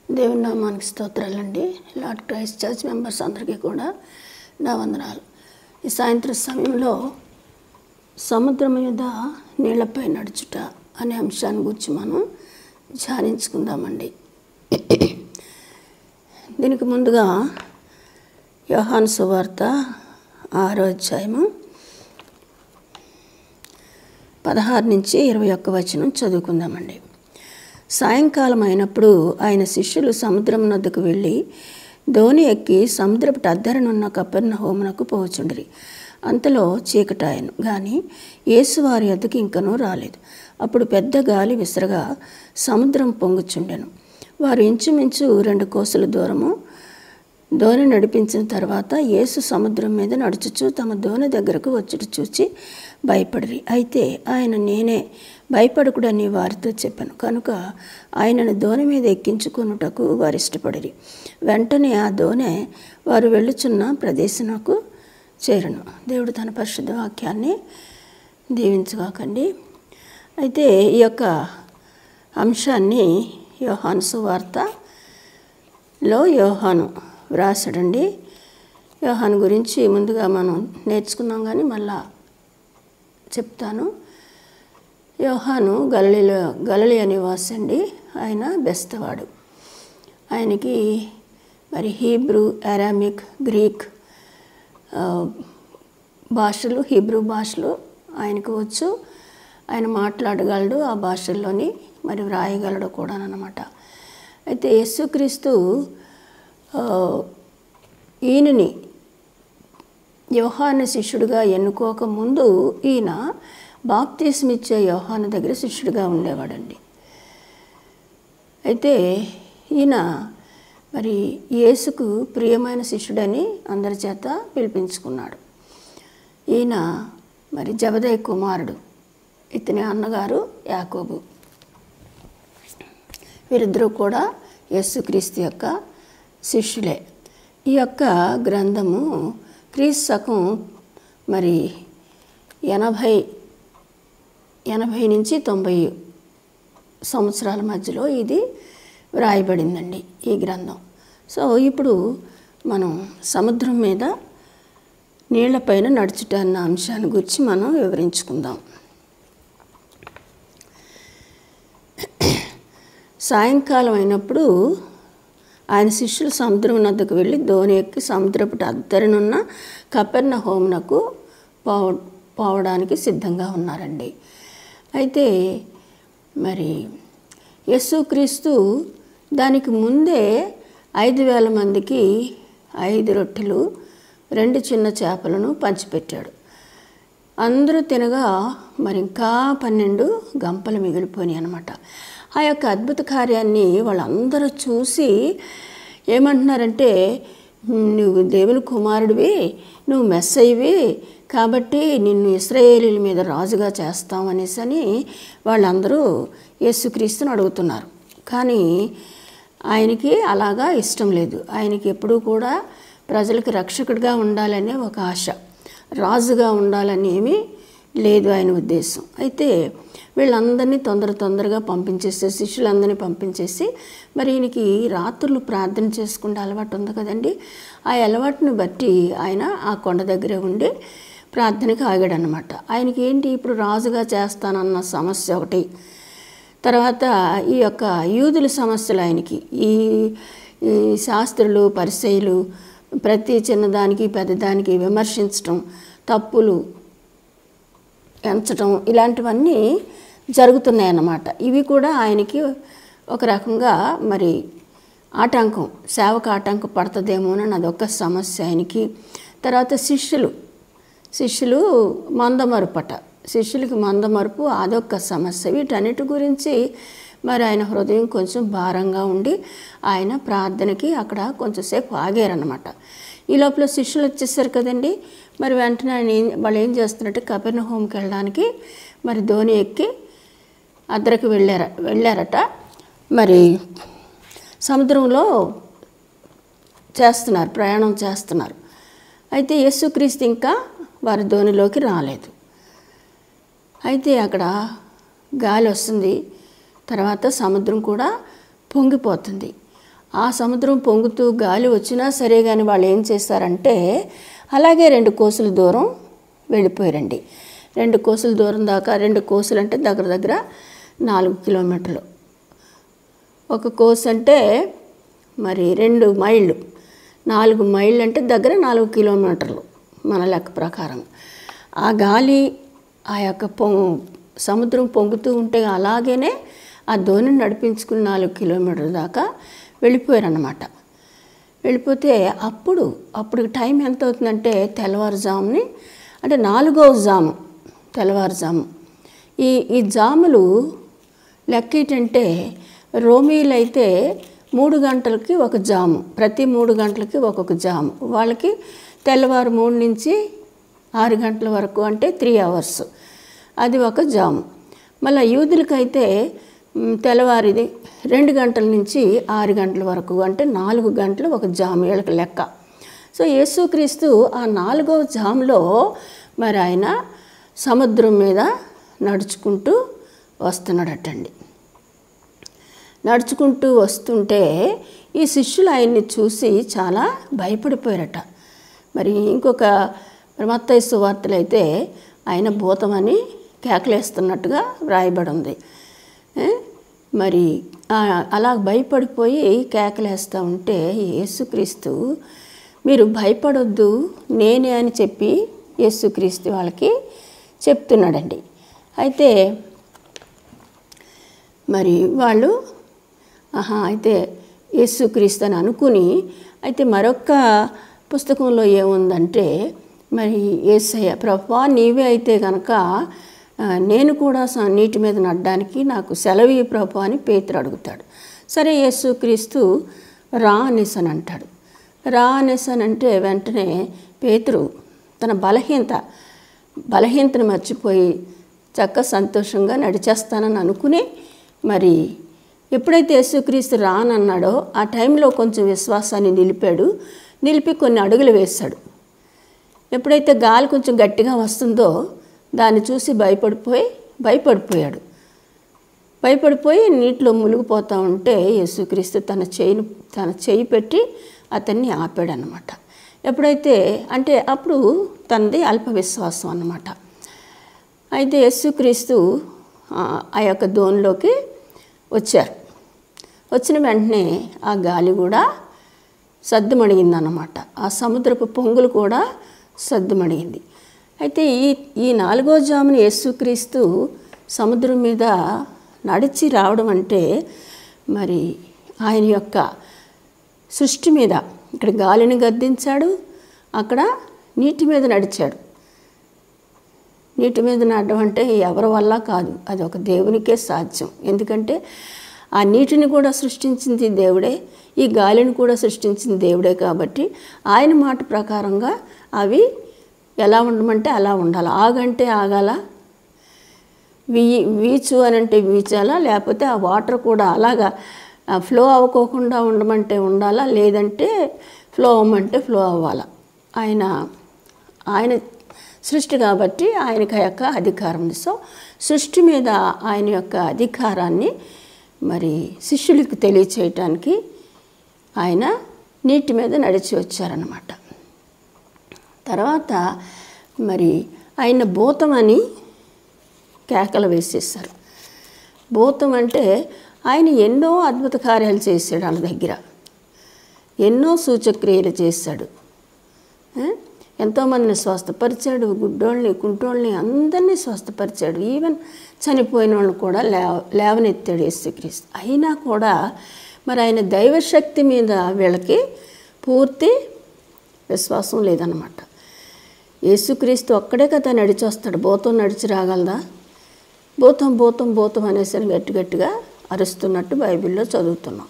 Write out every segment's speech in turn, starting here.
దేవుని నామానికి స్తోత్రాలండి లార్డ్ క్రైస్ట్ చర్చ్ మెంబర్స్ అందరికీ కూడా నా వందనాలు ఈ సాయంత్రం సమయంలో సముద్రం మీద నీళ్లపై నడుచుట అనే అంశాన్ని గురించి మనం ధ్యానించుకుందామండి దీనికి ముందుగా యోహాను సువార్త ఆరో అధ్యాయము పదహారు నుంచి ఇరవై ఒక్క వచనం చదువుకుందామండి సాయంకాలం అయినప్పుడు ఆయన శిష్యులు సముద్రం నద్దకు వెళ్ళి ధోని ఎక్కి సముద్రపు అద్దరనున్న కపెర్ణ హోమునకు పోవచుండిరి అంతలో చీకటాయను కానీ యేసు వారి వద్దకు ఇంకనూ రాలేదు అప్పుడు పెద్ద గాలి విసరగా సముద్రం పొంగుచుండెను వారు ఇంచుమించు రెండు కోసల దూరము దోణి నడిపించిన తర్వాత యేసు సముద్రం మీద నడుచుచు తమ దోణి దగ్గరకు వచ్చుట చూచి భయపడిరి అయితే ఆయన నేనే భయపడకుడని వారితో చెప్పాను కనుక ఆయనను దోణి మీద ఎక్కించుకొనుటకు వారు ఇష్టపడిరి వెంటనే ఆ దోణె వారు వెళ్ళుచున్న ప్రదేశంకు చేరను దేవుడు తన పరిశుద్ధ వాక్యాన్ని దీవించుగాకండి అయితే ఈ యొక్క అంశాన్ని యోహాను సువార్తలో యోహాను వ్రాసాడండి యోహాను గురించి ముందుగా మనం నేర్చుకున్నాం కానీ మళ్ళా చెప్తాను యోహాను గలలిలో గలలి నివాసి అండి ఆయన బెస్తవాడు ఆయనకి మరి హీబ్రూ అరామిక్ గ్రీక్ ఆ, భాషలు హీబ్రూ భాషలు ఆయనకు వచ్చు ఆయన మాట్లాడగలడు ఆ భాషల్లోని మరి వ్రాయగలడు కూడా అనమాట అయితే యేసుక్రీస్తు ఆ, ఈయనని యోహాను శిష్యుడిగా ఎన్నుకోక ముందు ఈయన బాప్తీసం ఇచ్చే యోహాను దగ్గర శిష్యుడిగా ఉండేవాడండి అయితే ఈయన మరి యేసుకు ప్రియమైన శిష్యుడని అందరి చేత పిలిపించుకున్నాడు ఈయన మరి జబదయ్య కుమారుడు ఇతని అన్నగారు యాకోబు వీరిద్దరూ కూడా యేసుక్రీస్తు యొక్క శిష్యులే ఈ యొక్క గ్రంథము క్రీస్తు శకం మరి ఎనభై ఎనభై నుంచి తొంభై సంవత్సరాల మధ్యలో ఇది వ్రాయబడిందండి ఈ గ్రంథం సో ఇప్పుడు మనం సముద్రం మీద నీళ్లపైన నడుచుట అన్న అంశాన్ని గురించి మనం వివరించుకుందాం సాయంకాలం అయినప్పుడు ఆయన శిష్యులు సముద్రం నద్దకు వెళ్ళి ధోని ఎక్కి సముద్రపు అద్దరినున్న కపెర్ణ హోమునకు పోవ పోవడానికి సిద్ధంగా ఉన్నారండి అయితే మరి యేసుక్రీస్తు దానికి ముందే ఐదు వేల మందికి ఐదు రొట్టెలు రెండు చిన్న చేపలను పంచిపెట్టాడు అందరూ తినగా మరి ఇంకా పన్నెండు గంపలు మిగిలిపోయినాయి అనమాట ఆ యొక్క అద్భుత కార్యాన్ని వాళ్ళందరూ చూసి ఏమంటున్నారంటే నువ్వు దేవుని కుమారుడివి నువ్వు మెస్సయ్యవి కాబట్టి నిన్ను ఇస్రాయేలీల మీద రాజుగా చేస్తాం అనేసి అని వాళ్ళందరూ యేసుక్రీస్తుని అడుగుతున్నారు కానీ ఆయనకి అలాగా ఇష్టం లేదు ఆయనకి ఎప్పుడూ కూడా ప్రజలకు రక్షకుడిగా ఉండాలనే ఒక ఆశ రాజుగా ఉండాలని ఏమీ లేదు ఆయన ఉద్దేశం అయితే వీళ్ళందరినీ తొందర తొందరగా పంపించేసి శిష్యులందరినీ పంపించేసి మరి ఈయనకి రాత్రులు ప్రార్థన చేసుకుంటే అలవాటు ఉంది కదండి ఆ అలవాటుని బట్టి ఆయన ఆ కొండ దగ్గరే ఉండి ప్రార్థనకి ఆగాడనమాట ఆయనకి ఏంటి ఇప్పుడు రాజుగా చేస్తానన్న సమస్య ఒకటి తర్వాత ఈ యొక్క యూదుల సమస్యలు ఆయనకి ఈ ఈ శాస్త్రులు పరిచయులు ప్రతి చిన్నదానికి పెద్దదానికి విమర్శించటం తప్పులు ఎంచటం ఇలాంటివన్నీ జరుగుతున్నాయి అన్నమాట ఇవి కూడా ఆయనకి ఒక రకంగా మరి ఆటంకం సేవకు ఆటంకం పడుతుందేమోనని అదొక సమస్య ఆయనకి తర్వాత శిష్యులు శిష్యులు మందమరుపట శిష్యులకి మందమరుపు అదొక సమస్య వీటన్నిటి గురించి మరి ఆయన హృదయం కొంచెం భారంగా ఉండి ఆయన ప్రార్థనకి అక్కడ కొంచెంసేపు ఆగారనమాట ఈ లోపల శిష్యులు వచ్చేసారు కదండి మరి వెంటనే ఆయన ఏం వాళ్ళు ఏం చేస్తున్నట్టు కపెర్ణ హోమ్కి వెళ్ళడానికి మరి ధోని ఎక్కి అద్దరికి వెళ్ళార వెళ్ళారట మరి సముద్రంలో చేస్తున్నారు ప్రయాణం చేస్తున్నారు అయితే యేసుక్రీస్తు ఇంకా వారి ధోనిలోకి రాలేదు అయితే అక్కడ గాలి వస్తుంది తర్వాత సముద్రం కూడా పొంగిపోతుంది ఆ సముద్రం పొంగుతూ గాలి వచ్చినా సరే కానీ వాళ్ళు ఏం చేస్తారంటే అలాగే రెండు కోసుల దూరం వెళ్ళిపోయారండి రెండు కోసుల దూరం దాకా రెండు కోసులు అంటే దగ్గర దగ్గర నాలుగు కిలోమీటర్లు ఒక కోసు అంటే మరి రెండు మైళ్ళు నాలుగు మైళ్ళు అంటే దగ్గర నాలుగు కిలోమీటర్లు మన లెక్క ప్రకారం ఆ గాలి ఆ యొక్క పొంగు సముద్రం పొంగుతూ ఉంటే అలాగనే ఆ ధోనిని నడిపించుకుని నాలుగు కిలోమీటర్ల దాకా వెళ్ళిపోయారన్నమాట వెళ్ళిపోతే అప్పుడు అప్పుడు టైం ఎంత అవుతుందంటే తెల్లవారుజాముని అంటే నాలుగవ జాము తెల్లవారుజాము ఈ ఈ జాములు లెక్క ఏంటంటే రోమీలు అయితే మూడు గంటలకి ఒక జాము ప్రతి మూడు గంటలకి ఒక్కొక్క జాము వాళ్ళకి తెల్లవారు మూడు నుంచి ఆరు గంటల వరకు అంటే త్రీ అవర్స్ అది ఒక జాము మళ్ళీ యూదులకైతే మ్, తెల్లవారిది రెండు గంటల నుంచి ఆరు గంటల వరకు అంటే నాలుగు గంటలు ఒక జాము వీళ్ళకి లెక్క సో యేసుక్రీస్తు ఆ నాలుగవ జాములో మరి ఆయన సముద్రం మీద నడుచుకుంటూ వస్తున్నాడటండి నడుచుకుంటూ వస్తుంటే ఈ శిష్యులు ఆయన్ని చూసి చాలా భయపడిపోయారట మరి ఇంకొక మత్తయి సువార్తలు అయితే ఆయన భూతమని కేకలేస్తున్నట్టుగా వ్రాయబడి ఉంది ఏ? మరి ఆ- అలా భయపడిపోయి కేకలేస్తూ ఉంటే యేసుక్రీస్తు మీరు భయపడొద్దు నేనే అని చెప్పి యేసుక్రీస్తు వాళ్ళకి చెప్తున్నాడండి అయితే మరి వాళ్ళు ఆహా అయితే యేసుక్రీస్తు అని అనుకుని అయితే మరొక పుస్తకంలో ఏముందంటే మరి ఏసయ్య ప్రభా నీవే అయితే కనుక ఆ, నేను కూడా స- నీటి మీద నడ్డానికి నాకు సెలవు ప్రభు అని పేతురు అడుగుతాడు సరే యేసుక్రీస్తు రా అనేసి అని అంటాడు రా అనేసి అని అంటే వెంటనే పేతురు తన బలహీనత బలహీనతను మర్చిపోయి చక్క సంతోషంగా నడిచేస్తానని అనుకుని మరి ఎప్పుడైతే యేసుక్రీస్తు రానన్నాడో ఆ టైంలో కొంచెం విశ్వాసాన్ని నిలిపాడు నిలిపి కొన్ని అడుగులు వేశాడు ఎప్పుడైతే గాలి కొంచెం గట్టిగా వస్తుందో దాన్ని చూసి భయపడిపోయి భయపడిపోయాడు భయపడిపోయి నీటిలో మునిగిపోతూ ఉంటే యేసుక్రీస్తు తన చేయిని తన చేయి పెట్టి అతన్ని ఆపాడనమాట ఎప్పుడైతే అంటే అప్పుడు తనది అల్ప విశ్వాసం అన్నమాట అయితే యేసుక్రీస్తు ఆ, ఆ యొక్క దోనిలోకి వచ్చారు వచ్చిన వెంటనే ఆ గాలి కూడా సద్దుమణిగిందన్నమాట ఆ సముద్రపు పొంగులు కూడా సద్దుమణిగింది అయితే ఈ ఈ నాలుగో జామున యేసుక్రీస్తు సముద్రం మీద నడిచి రావడం అంటే మరి ఆయన యొక్క సృష్టి మీద ఇక్కడ గాలిని గద్దించాడు అక్కడ నీటి మీద నడిచాడు నీటి మీద నడడం అంటే ఎవరి వల్ల కాదు అది ఒక దేవునికే సాధ్యం ఎందుకంటే ఆ నీటిని కూడా సృష్టించింది దేవుడే ఈ గాలిని కూడా సృష్టించింది దేవుడే కాబట్టి ఆయన మాట ప్రకారంగా అవి ఎలా ఉండమంటే అలా ఉండాలి ఆగంటే ఆగాల వీ వీచు అని అంటే వీచాలా లేకపోతే ఆ వాటర్ కూడా అలాగా ఫ్లో అవ్వకోకుండా ఉండమంటే ఉండాలా లేదంటే ఫ్లో అవ్వమంటే ఫ్లో అవ్వాలా ఆయన ఆయన సృష్టి కాబట్టి ఆయనకి ఆ యొక్క అధికారం ఉంది సో సృష్టి మీద ఆయన యొక్క అధికారాన్ని మరి శిష్యులకు తెలియచేయటానికి ఆయన నీటి మీద నడిచి వచ్చారనమాట తర్వాత మరి ఆయన భూతం అని కేకలు వేసేసారు భూతం అంటే ఆయన ఎన్నో అద్భుత కార్యాలు చేశాడు వాళ్ళ దగ్గర ఎన్నో సూచక్రియలు చేశాడు ఆ? ఎంతోమందిని స్వస్థపరిచాడు గుడ్డోళ్ళని కుంటోళ్ళని అందరినీ స్వస్థపరిచాడు ఈవెన్ చనిపోయిన వాళ్ళని కూడా లేవ లేవనెత్తాడు యేసుక్రీస్తు అయినా కూడా మరి ఆయన దైవశక్తి మీద వీళ్ళకి పూర్తి విశ్వాసం లేదన్నమాట యేసుక్రీస్తు ఒక్కడే కదా నడిచి వస్తాడు భూతం నడిచి రాగలదా భూతం భూతం భూతం అనేసి అని గట్టి గట్టిగా అరుస్తున్నట్టు బైబిల్లో చదువుతున్నాం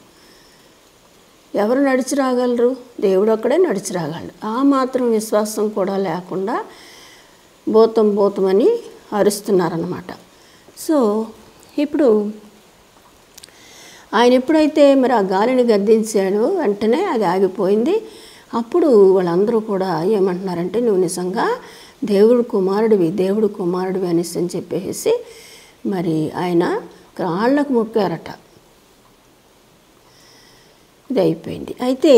ఎవరు నడిచి రాగలరు దేవుడు ఒక్కడే నడిచి రాగలడు ఆ మాత్రం విశ్వాసం కూడా లేకుండా భూతం భూతం అని అరుస్తున్నారన్నమాట సో ఇప్పుడు ఆయన ఎప్పుడైతే మరి ఆ గాలిని గద్దించాడో వెంటనే అది ఆగిపోయింది అప్పుడు వాళ్ళందరూ కూడా ఏమంటున్నారంటే నువ్వు నిజంగా దేవుడు కుమారుడివి దేవుడు కుమారుడివి అనేసి అని చెప్పేసి మరి ఆయన కాళ్ళకు మొక్కారట ఇది అయిపోయింది అయితే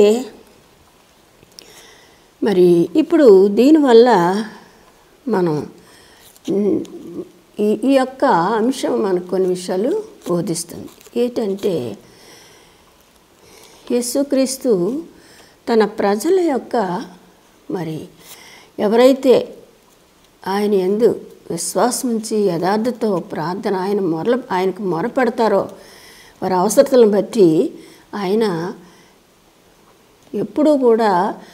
మరి ఇప్పుడు దీనివల్ల మనం ఉమ్, ఈ ఈ యొక్క అంశం మనకు కొన్ని విషయాలు బోధిస్తుంది ఏంటంటే యేసుక్రీస్తు తన ప్రజల యొక్క మరి ఎవరైతే ఆయన ఎందు విశ్వాసం ఉంచి యథార్థతో ప్రార్థన ఆయన మొరల ఆయనకు మొరపెడతారో వారి అవసరతలను బట్టి ఆయన ఎప్పుడూ కూడా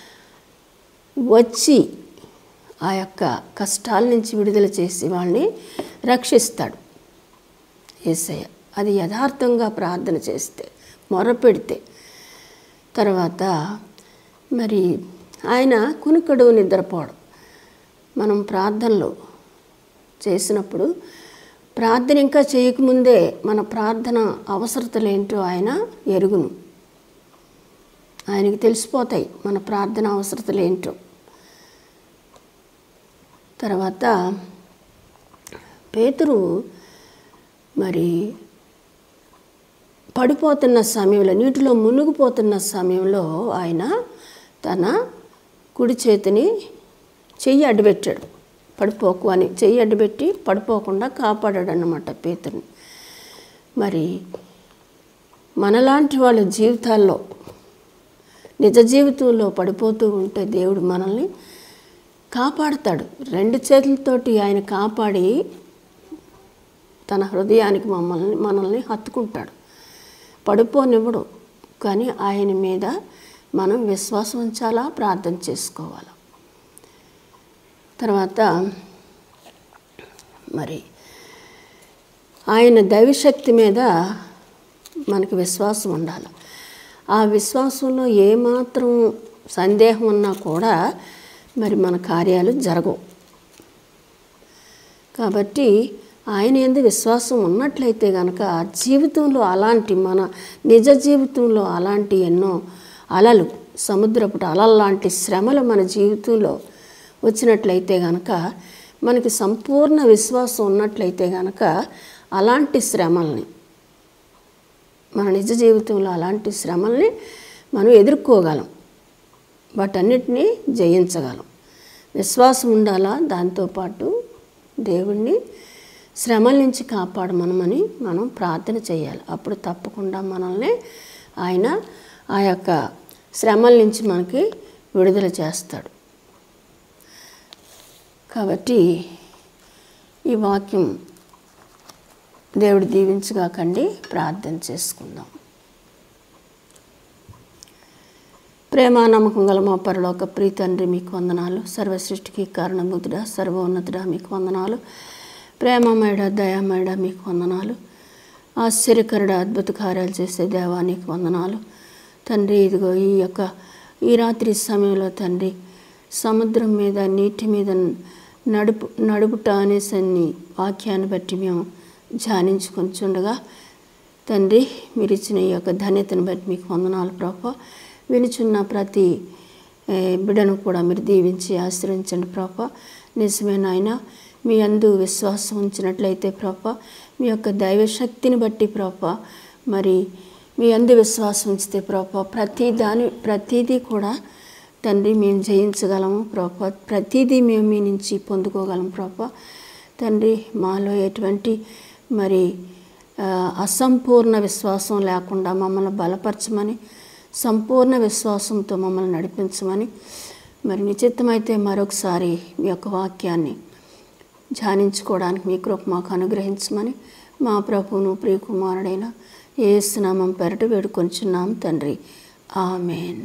వచ్చి ఆ యొక్క కష్టాల నుంచి విడుదల చేసి వాళ్ళని రక్షిస్తాడు ఏసయ్య అది యథార్థంగా ప్రార్థన చేస్తే మొరపెడితే తర్వాత మరి ఆయన కునుకడు నిద్రపోవడం మనం ప్రార్థనలో చేసినప్పుడు ప్రార్థన ఇంకా చేయకముందే మన ప్రార్థన అవసరతలు ఏంటో ఆయన ఎరుగును ఆయనకి తెలిసిపోతాయి మన ప్రార్థన అవసరతలు ఏంటో తర్వాత పేతురు మరి పడిపోతున్న సమయంలో నీటిలో మునిగిపోతున్న సమయంలో ఆయన తన కుడి చేతిని చెయ్యి అడ్డుపెట్టాడు పడిపోకు అని చెయ్యి అడ్డుపెట్టి పడిపోకుండా కాపాడాడు అన్నమాట పేతుని మరి మనలాంటి వాళ్ళ జీవితాల్లో నిజ జీవితంలో పడిపోతూ ఉంటే దేవుడు మనల్ని కాపాడుతాడు రెండు చేతులతోటి ఆయన కాపాడి తన హృదయానికి మమ్మల్ని మనల్ని హత్తుకుంటాడు పడిపోనివ్వడు కానీ ఆయన మీద మనం విశ్వాసం ఉంచాలా ప్రార్థన చేసుకోవాలి తర్వాత మరి ఆయన దైవశక్తి మీద మనకి విశ్వాసం ఉండాలి ఆ విశ్వాసంలో ఏమాత్రం సందేహం ఉన్నా కూడా మరి మన కార్యాలు జరగవు కాబట్టి ఆయన ఎందు విశ్వాసం ఉన్నట్లయితే కనుక జీవితంలో అలాంటి మన నిజ జీవితంలో అలాంటి ఎన్నో అలలు సముద్రపు అలలు లాంటి శ్రమలు మన జీవితంలో వచ్చినట్లయితే కనుక మనకి సంపూర్ణ విశ్వాసం ఉన్నట్లయితే కనుక అలాంటి శ్రమల్ని మన నిజ జీవితంలో అలాంటి శ్రమల్ని మనం ఎదుర్కోగలం వాటన్నిటినీ జయించగలం విశ్వాసం ఉండాలా దాంతోపాటు దేవుణ్ణి శ్రమల నుంచి కాపాడమనమని మనం ప్రార్థన చేయాలి అప్పుడు తప్పకుండా మనల్ని ఆయన ఆ యొక్క శ్రమల నుంచి మనకి విడుదల చేస్తాడు కాబట్టి ఈ వాక్యం దేవుడు దీవించగాకండి ప్రార్థన చేసుకుందాం ప్రేమ నమ్మకం గల మా పరలోక ప్రీతండ్రి మీకు వందనాలు సర్వసృష్టికి కారణభూతుడా సర్వోన్నతుడా మీకు వందనాలు ప్రేమమేడ దయామేడ మీకు వందనాలు ఆశ్చర్యకరుడ అద్భుత కార్యాలు చేసే దేవా నీకు వందనాలు తండ్రి ఇదిగో ఈ యొక్క ఈ రాత్రి సమయంలో తండ్రి సముద్రం మీద నీటి మీద నడుపు నడుపుట అనేసన్ని వాక్యాన్ని బట్టి మేము ధ్యానించుకొంచుండగా తండ్రి మీరు ఇచ్చిన ఈ యొక్క ధన్యతను బట్టి మీకు వందనాలు ప్రభా వినుచున్న ప్రతి ఏ, బిడ్డను కూడా మీరు దీవించి ఆశ్రయించండి ప్రభా నిజమే నాయన మీ అందు విశ్వాసం ఉంచినట్లయితే ప్రభా మీ యొక్క దైవశక్తిని బట్టి ప్రభా మరి మీ అందు విశ్వాసం ఉంచితే ప్రభా ప్రతి దాని ప్రతిదీ కూడా తండ్రి మేము జయించగలము ప్రభా ప్రతిదీ మేము మీ నుంచి పొందుకోగలం ప్రభా తండ్రి మాలో ఎటువంటి మరి ఆ, అసంపూర్ణ విశ్వాసం లేకుండా మమ్మల్ని బలపరచమని సంపూర్ణ విశ్వాసంతో మమ్మల్ని నడిపించమని మరి నిశ్చితమైతే మరొకసారి మీ యొక్క వాక్యాన్ని ధ్యానించుకోవడానికి మీ కృప మాకు అనుగ్రహించమని మా ప్రభువును ప్రియకుమారుడైన ఏసునామం పెరట వేడుకొంచున్నాం తండ్రి ఆమెన్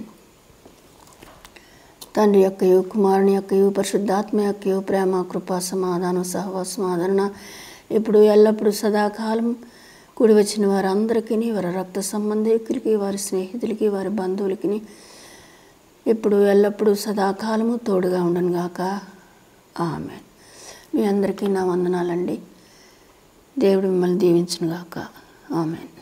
తండ్రి యొక్కయు కుమారుని యొక్కయు పరిశుద్ధాత్మ యొక్కయు ప్రేమ కృపా సమాధానం సహవాసం ఆదరణ ఇప్పుడు ఎల్లప్పుడూ సదాకాలం కూడి వచ్చిన వారందరికీ వారి రక్త సంబంధికులకి వారి స్నేహితులకి వారి బంధువులకి ఇప్పుడు ఎల్లప్పుడూ సదాకాలము తోడుగా ఉండను గాక ఆమె మీ అందరికీ నా వందనాలండి దేవుడు మిమ్మల్ని దీవించును గాక ఆమెన్